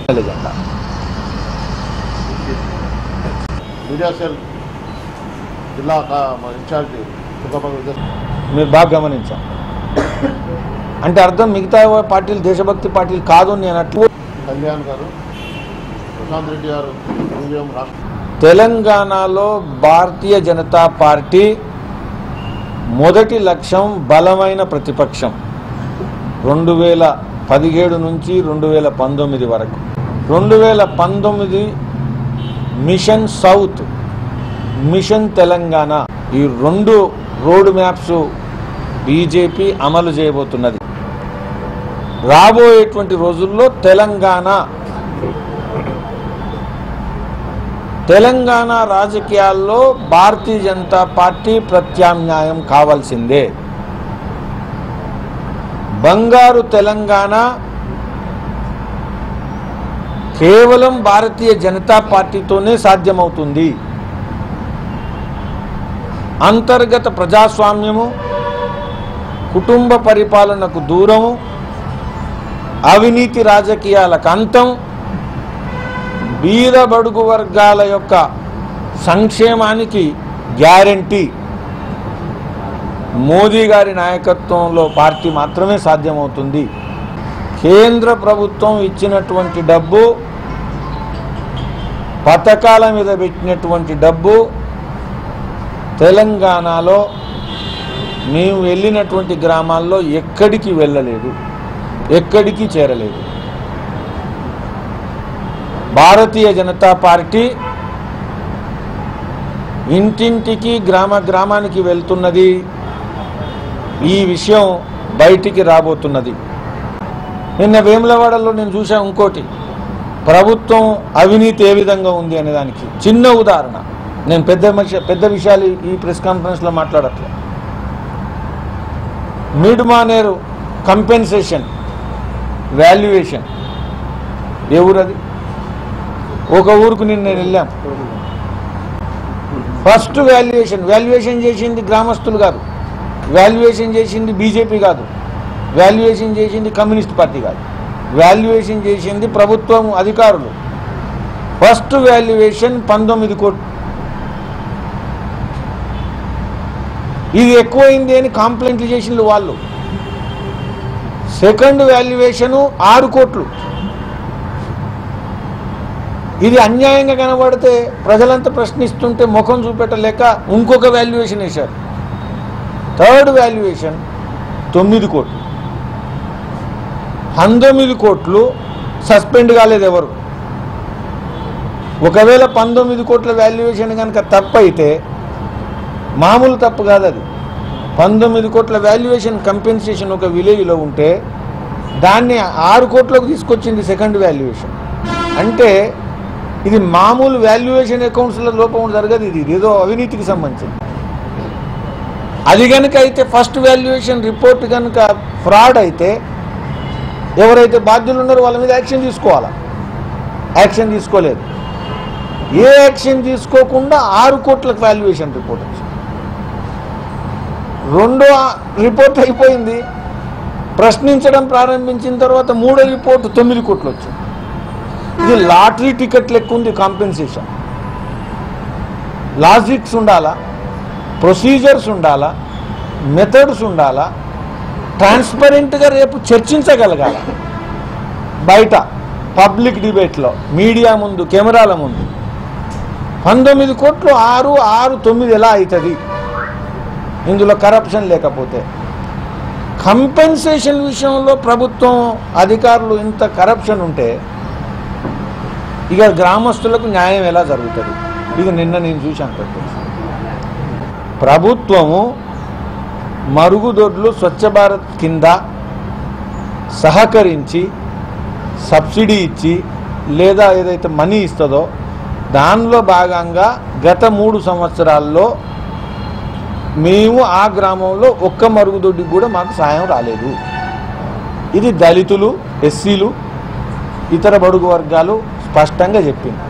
జెండా media cell జిల్లా కా- మా ఇన్ఛార్జ్ చుక్కపల్లి విజయ్ మీరు బాగా గమనించాం అంటే అర్థం మిగతా పార్టీలు దేశభక్తి పార్టీలు కాదు అని నేను అట్లు కళ్యాణ్ గారు ప్రశాంత్ రెడ్డి గారు యూఎం రాష్ట్ర తెలంగాణలో భారతీయ జనతా పార్టీ మొదటి లక్ష్యం బలమైన ప్రతిపక్షం రెండు వేల పదిహేడు నుంచి రెండు వేల పంతొమ్మిది వరకు రెండు వేల పంతొమ్మిది మిషన్ సౌత్ మిషన్ తెలంగాణ ఈ రెండు రోడ్ మ్యాప్స్ బీజేపీ అమలు చేయబోతున్నది రాబోయేటువంటి రోజుల్లో తెలంగాణ తెలంగాణ రాజకీయాల్లో భారతీయ జనతా పార్టీ ప్రత్యామ్నాయం కావాల్సిందే బంగారు తెలంగాణ కేవలం భారతీయ జనతా పార్టీతోనే సాధ్యమవుతుంది అంతర్గత ప్రజాస్వామ్యము కుటుంబ పరిపాలనకు దూరము అవినీతి రాజకీయాలకు అంతం బీద బడుగు వర్గాల యొక్క సంక్షేమానికి గ్యారంటీ మోదీ గారి నాయకత్వంలో పార్టీ మాత్రమే సాధ్యమవుతుంది కేంద్ర ప్రభుత్వం ఇచ్చినటువంటి డబ్బు పథకాల మీద పెట్టినటువంటి డబ్బు తెలంగాణలో మేము వెళ్ళినటువంటి గ్రామాల్లో ఎక్కడికి వెళ్ళలేదు ఎక్కడికి చేరలేదు భారతీయ జనతా పార్టీ ఇంటింటికి గ్రామ గ్రామానికి వెళ్తున్నది ఈ విషయం బయటికి రాబోతున్నది నిన్న వేములవాడలో నేను చూసా ఇంకోటి ప్రభుత్వం అవినీతి ఏ విధంగా ఉంది అనే దానికి చిన్న ఉదాహరణ నేను పెద్ద విష- పెద్ద విషయాలు ఈ ప్రెస్ కాన్ఫరెన్స్లో మాట్లాడట్లే మిడ్ మానేరు కంపెన్సేషన్ వాల్యుయేషన్ ఏ ఊరది ఒక ఊరుకు నిన్న నేను వెళ్ళాం ఫస్ట్ వాల్యుయేషన్ వాల్యుయేషన్ చేసింది గ్రామస్తులు కాదు వాల్యుయేషన్ చేసింది బీజేపీ కాదు వాల్యుయేషన్ చేసింది కమ్యూనిస్ట్ పార్టీ కాదు వాల్యుయేషన్ చేసింది ప్రభుత్వం అధికారులు ఫస్ట్ వాల్యుయేషన్ పంతొమ్మిది కోట్లు ఇది ఎక్కువైంది అని కాంప్లైంట్లు చేసింది వాళ్ళు సెకండ్ వాల్యుయేషను ఆరు కోట్లు ఇది అన్యాయంగా కనబడితే ప్రజలంతా ప్రశ్నిస్తుంటే ముఖం చూపెట్టలేక ఇంకొక వాల్యుయేషన్ వేశారు థర్డ్ వాల్యుయేషన్ తొమ్మిది కోట్లు పంతొమ్మిది కోట్లు సస్పెండ్ కాలేదు ఎవరు ఒకవేళ పంతొమ్మిది కోట్ల వాల్యుయేషన్ కనుక తప్పైతే మామూలు తప్పు కాదు అది పంతొమ్మిది కోట్ల వాల్యుయేషన్ కంపెన్సేషన్ ఒక విలేజ్లో ఉంటే దాన్ని ఆరు కోట్లకు తీసుకొచ్చింది సెకండ్ వాల్యుయేషన్ అంటే ఇది మామూలు వాల్యుయేషన్ అకౌంట్స్లో లోపం జరగదు ఇది ఏదో అవినీతికి సంబంధించింది అది కనుక అయితే ఫస్ట్ వాల్యుయేషన్ రిపోర్ట్ కనుక ఫ్రాడ్ అయితే ఎవరైతే బాధ్యులు ఉన్నారో వాళ్ళ మీద యాక్షన్ తీసుకోవాలా యాక్షన్ తీసుకోలేదు ఏ యాక్షన్ తీసుకోకుండా ఆరు కోట్లకు వాల్యుయేషన్ రిపోర్ట్ వచ్చింది రెండో రిపోర్ట్ అయిపోయింది ప్రశ్నించడం ప్రారంభించిన తర్వాత మూడో రిపోర్ట్ తొమ్మిది కోట్లు వచ్చింది ఇది లాటరీ టికెట్ లెక్క ఉంది కాంపెన్సేషన్ లాజిక్స్ ఉండాలా ప్రొసీజర్స్ ఉండాలా మెథడ్స్ ఉండాలా ట్రాన్స్పరెంట్గా రేపు చర్చించగలగాల బయట పబ్లిక్ డిబేట్లో మీడియా ముందు కెమెరాల ముందు పంతొమ్మిది కోట్లు ఆరు ఆరు తొమ్మిది ఎలా అవుతుంది ఇందులో కరప్షన్ లేకపోతే కంపెన్సేషన్ విషయంలో ప్రభుత్వం అధికారులు ఇంత కరప్షన్ ఉంటే ఇక గ్రామస్తులకు న్యాయం ఎలా జరుగుతుంది ఇది నిన్న నేను చూశాను ప్రత్యక్ష ప్రభుత్వము మరుగుదొడ్లు స్వచ్ఛ భారత్ కింద సహకరించి సబ్సిడీ ఇచ్చి లేదా ఏదైతే మనీ ఇస్తుందో దానిలో భాగంగా గత మూడు సంవత్సరాల్లో మేము ఆ గ్రామంలో ఒక్క మరుగుదొడ్డికి కూడా మాకు సాయం రాలేదు ఇది దళితులు ఎస్సీలు ఇతర బడుగు వర్గాలు స్పష్టంగా చెప్పింది